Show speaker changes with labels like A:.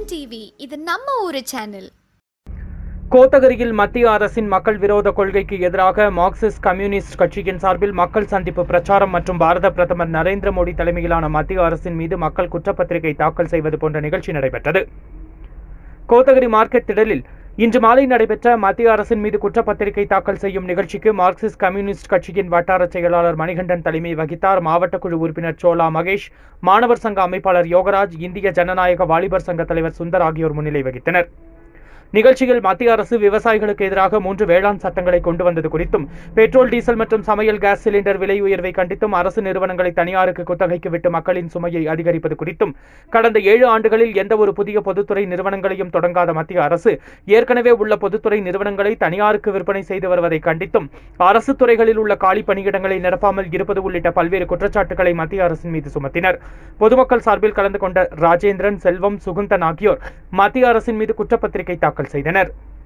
A: TV இது நம்ம ஊரு சேனல்
B: கோத்தகிரியில் மத்திய அரசின் மக்கள் விரோத கொள்கைக்கு எதிராக மார்க்சிஸ்ட் கம்யூனிஸ்ட் கட்சியின் சார்பில் மக்கள் சந்திப்பு பிரச்சாரம் மற்றும் பாரத பிரதமர் நரேந்திர மோடி தலைமையிலான மத்திய அரசின் மீது மக்கள் குற்றப்பத்திரிகை தாக்கல் செய்வது போன்ற நிகழ்ச்சி நடைபெற்றது கோத்தகிரி மார்க்கெட் திடலில் இன்று மாலை நடைபெற்ற மத்திய அரசின் மீது குற்றப்பத்திரிகை தாக்கல் செய்யும் நிகழ்ச்சிக்கு மார்க்சிஸ்ட் கம்யூனிஸ்ட் கட்சியின் வட்டார செயலாளர் மணிகண்டன் தலைமை வகித்தார் மாவட்ட குழு உறுப்பினர் சோலா மகேஷ் மாணவர் சங்க அமைப்பாளர் யோகராஜ் இந்திய ஜனநாயக வாலிபர் சங்க தலைவர் சுந்தர் ஆகியோர் முன்னிலை வகித்தனர் நிகழ்ச்சியில் மத்திய அரசு விவசாயிகளுக்கு எதிராக மூன்று வேளாண் சட்டங்களை கொண்டு வந்தது குறித்தும் பெட்ரோல் டீசல் மற்றும் சமையல் கேஸ் சிலிண்டர் விலை உயர்வை கண்டித்தும் அரசு நிறுவனங்களை தனியாருக்கு குத்தகைக்கு விட்டு மக்களின் சுமையை அதிகரிப்பது குறித்தும் கடந்த ஏழு ஆண்டுகளில் எந்த ஒரு புதிய பொதுத்துறை நிறுவனங்களையும் தொடங்காத மத்திய அரசு ஏற்கனவே உள்ள பொதுத்துறை நிறுவனங்களை தனியாருக்கு விற்பனை செய்து வருவதை கண்டித்தும் அரசு துறைகளில் உள்ள காலி பணியிடங்களை நிரப்பாமல் இருப்பது உள்ளிட்ட பல்வேறு குற்றச்சாட்டுகளை மத்திய அரசின் மீது சுமத்தினர் பொதுமக்கள் சார்பில் கலந்து கொண்ட ராஜேந்திரன் செல்வம் சுகுந்தன் ஆகியோர் மத்திய அரசின் மீது குற்றப்பத்திரிகை தாக்கல் செய்தனர்